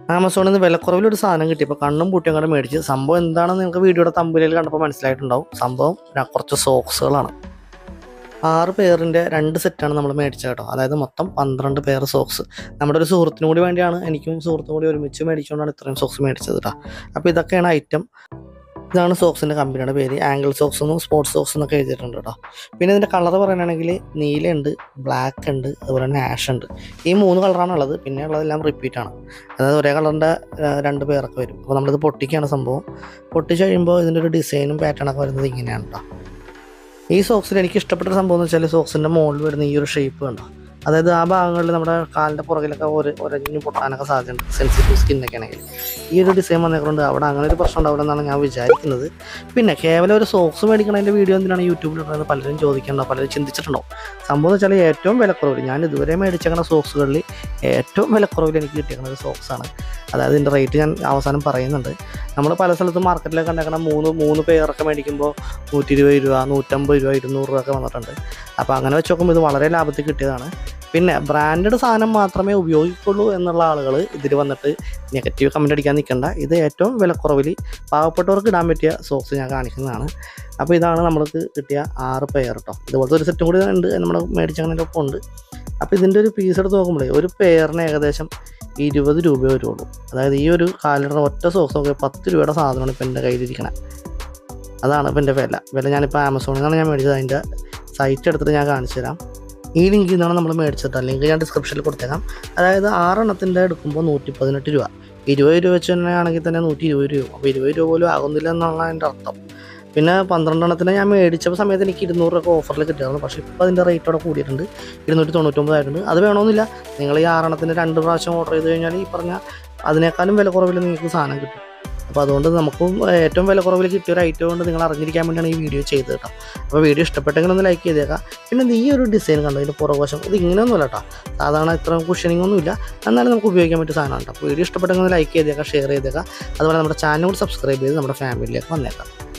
ആമസോണിൽ നിന്ന് വിലക്കുറവിൽ ഒരു സാധനം കിട്ടിയപ്പോൾ കണ്ണും പൂട്ടിയും കൂടെ മേടിച്ച് സംഭവം എന്താണെന്ന് നിങ്ങൾക്ക് വീഡിയോയുടെ തമ്പിലിൽ കണ്ടപ്പോൾ മനസ്സിലായിട്ടുണ്ടാവും സംഭവം ര- കുറച്ച് സോക്സുകളാണ് ആറ് പേരിൻ്റെ രണ്ട് സെറ്റാണ് നമ്മൾ മേടിച്ചത് കേട്ടോ അതായത് മൊത്തം പന്ത്രണ്ട് പേർ സോക്സ് നമ്മുടെ ഒരു സുഹൃത്തിനും കൂടി വേണ്ടിയാണ് എനിക്കും സുഹൃത്തും കൂടി ഒരുമിച്ച് മേടിച്ചുകൊണ്ടാണ് ഇത്രയും സോക്സ് മേടിച്ചത് കേട്ടോ അപ്പോൾ ഇതൊക്കെയാണ് ഐറ്റം ഇതാണ് സോക്സിൻ്റെ കമ്പനിയുടെ പേര് ആംഗിൾ സോക്സ് എന്നും സ്പോർട്സ് സോക്സ് എന്നൊക്കെ എഴുതിയിട്ടുണ്ട് കേട്ടോ പിന്നെ ഇതിൻ്റെ കളർ പറയുകയാണെങ്കിൽ നീലയുണ്ട് ബ്ലാക്ക് ഉണ്ട് അതുപോലെ തന്നെ ആഷ് ഉണ്ട് ഈ മൂന്ന് കളറാണ് ഉള്ളത് പിന്നെ ഉള്ളതെല്ലാം റിപ്പീറ്റ് ആണ് അതായത് ഒരേ കളറിൻ്റെ രണ്ട് പേരൊക്കെ വരും അപ്പോൾ നമ്മളിത് പൊട്ടിക്കുകയാണ് സംഭവം പൊട്ടിച്ച് കഴിയുമ്പോൾ ഇതിൻ്റെ ഒരു ഡിസൈനും പാറ്റേണൊക്കെ വരുന്നത് ഇങ്ങനെയാണ് കേട്ടോ ഈ സോക്സിൽ എനിക്ക് ഇഷ്ടപ്പെട്ട ഒരു സംഭവം എന്ന് വെച്ചാൽ സോക്സിൻ്റെ മുകളിൽ വരുന്ന ഈ ഒരു ഷേപ്പ് കണ്ടോ അതായത് ആ ഭാഗങ്ങളിൽ നമ്മുടെ കാലിൻ്റെ പുറകിലൊക്കെ ഒരു ഒരഞ്ഞു പൊട്ടാനൊക്കെ സാധ്യതയുണ്ട് സെൻസിറ്റീവ് സ്കിന്നൊക്കെ ആണെങ്കിൽ ഈ ഒരു ഡിസൈൻ വന്നേക്കൊണ്ട് അവിടെ അങ്ങനെ ഒരു പ്രശ്നം ഉണ്ടാവില്ലെന്നാണ് ഞാൻ വിചാരിക്കുന്നത് പിന്നെ കേവലം ഒരു സോക്സ് മേടിക്കണതിൻ്റെ വീഡിയോ എന്തിനാണ് യൂട്യൂബിൽ ഇടുന്നത് പലരും ചോദിക്കണ്ടോ പലരും ചിന്തിച്ചിട്ടുണ്ടാവും സംഭവം എന്ന് വെച്ചാൽ ഏറ്റവും വിലക്കുറവിൽ ഞാൻ ഇതുവരെ മേടിച്ചേക്കുന്ന സോക്സുകളിൽ ഏറ്റവും വിലക്കുറവിൽ എനിക്ക് കിട്ടിയേക്കുന്ന ഒരു സോക്സാണ് അതായത് ഇതിൻ്റെ റേറ്റ് ഞാൻ അവസാനം പറയുന്നുണ്ട് നമ്മൾ പല സ്ഥലത്തും മാർക്കറ്റിലൊക്കെ കണ്ടേക്കണ മൂന്ന് മൂന്ന് പേരൊക്കെ മേടിക്കുമ്പോൾ നൂറ്റി ഇരുപത് രൂപ നൂറ്റമ്പത് രൂപ ഇരുന്നൂറ് രൂപ ഒക്കെ വന്നിട്ടുണ്ട് അപ്പോൾ അങ്ങനെ വെച്ച് നോക്കുമ്പോൾ ഇത് വളരെ ലാഭത്തിൽ കിട്ടിയതാണ് പിന്നെ ബ്രാൻഡഡ് സാധനം മാത്രമേ ഉപയോഗിക്കുള്ളൂ എന്നുള്ള ആളുകൾ ഇതിൽ വന്നിട്ട് നെഗറ്റീവ് കമൻ്റ് അടിക്കാൻ നിൽക്കണ്ട ഇത് ഏറ്റവും വിലക്കുറവിൽ പാവപ്പെട്ടവർക്ക് ഇടാൻ പറ്റിയ സോക്സ് ഞാൻ കാണിക്കുന്നതാണ് അപ്പോൾ ഇതാണ് നമ്മൾക്ക് കിട്ടിയ ആറ് പെയർ കേട്ടോ ഇതുപോലത്തെ ഒരു സെറ്റും കൂടി ഉണ്ട് നമ്മൾ മേടിച്ചങ്ങനെ ഒപ്പം ഉണ്ട് അപ്പോൾ ഇതിൻ്റെ ഒരു പീസ് എടുത്ത് നോക്കുമ്പോഴേ ഒരു പെയറിന് ഏകദേശം ഇരുപത് രൂപ വരുള്ളൂ അതായത് ഈ ഒരു കാലിഡർ ഒറ്റ സോക്സ് നോക്കിയാൽ പത്ത് രൂപയുടെ സാധനമാണ് ഇപ്പം എൻ്റെ കയ്യിലിരിക്കണത് അതാണ് ഇപ്പം എൻ്റെ വില വില ഞാനിപ്പോൾ ആമസോണിൽ നിന്നാണ് ഞാൻ മേടിച്ചത് അതിൻ്റെ സൈറ്റ് എടുത്തിട്ട് ഞാൻ കാണിച്ചു തരാം ഈ ലിങ്കിൽ നിന്നാണ് നമ്മൾ മേടിച്ചത് ലിങ്ക് ഞാൻ ഡിസ്ക്രിപ്ഷനിൽ കൊടുത്തേക്കാം അതായത് ആറെണ്ണത്തിൻ്റെ എടുക്കുമ്പോൾ നൂറ്റി പതിനെട്ട് രൂപ ഇരുപത് രൂപ വെച്ച് തന്നെ ആണെങ്കിൽ തന്നെ നൂറ്റി ഇരുപത് രൂപ അപ്പോൾ ഇരുപത് രൂപ പോലും ആകുന്നില്ല എന്നുള്ള അതിൻ്റെ അർത്ഥം പിന്നെ പന്ത്രണ്ടെണ്ണത്തിന് ഞാൻ മേടിച്ച സമയത്ത് എനിക്ക് ഇരുന്നൂറ് രൂപ ഓഫറിൽ കിട്ടിയായിരുന്നു പക്ഷേ ഇപ്പോൾ അതിൻ്റെ റേറ്റ് അവിടെ കൂടിയിട്ടുണ്ട് ഇരുന്നൂറ്റി തൊണ്ണൂറ്റൊമ്പതായിട്ടുണ്ട് അത് വേണമെന്നില്ല നിങ്ങൾ ഈ ആറെണ്ണത്തിന് രണ്ട് പ്രാവശ്യം ഓർഡർ ചെയ്ത് കഴിഞ്ഞാൽ ഈ പറഞ്ഞ അതിനേക്കാളും വില കുറവിൽ നിങ്ങൾക്ക് സാധനം കിട്ടും അപ്പോൾ അതുകൊണ്ട് നമുക്കും ഏറ്റവും വില കുറവിൽ കിട്ടിയ ഒരു ഐറ്റം കൊണ്ട് നിങ്ങൾ അറിഞ്ഞിരിക്കാൻ വേണ്ടിയാണ് ഈ വീഡിയോ ചെയ്തത് കേട്ടോ അപ്പോൾ വീഡിയോ ഇഷ്ടപ്പെട്ടെങ്കിൽ ഒന്ന് ലൈക്ക് ചെയ്തേക്കാം പിന്നെ ഇത് ഈ ഒരു ഡിസൈൻ കണ്ടോ ഇതിൻ്റെ പുറകുവശം ഇത് ഇങ്ങനെയൊന്നുമല്ല കേട്ടോ സാധാരണ ഇത്ര കുഷനിങ് ഒന്നുമില്ല എന്നാലും നമുക്ക് ഉപയോഗിക്കാൻ പറ്റിയ സാധനമാണ് കേട്ടോ അപ്പോൾ വീഡിയോ ഇഷ്ടപ്പെട്ടെങ്കിൽ ഒന്ന് ലൈക്ക് ചെയ്തേക്കാം ഷെയർ ചെയ്തേക്കാം അതുപോലെ നമ്മുടെ ചാനൽ കൂടി സബ്സ്ക്രൈബ് ചെയ്ത് നമ്മുടെ ഫാമിലിയിലേക്ക് വന്നേക്കാം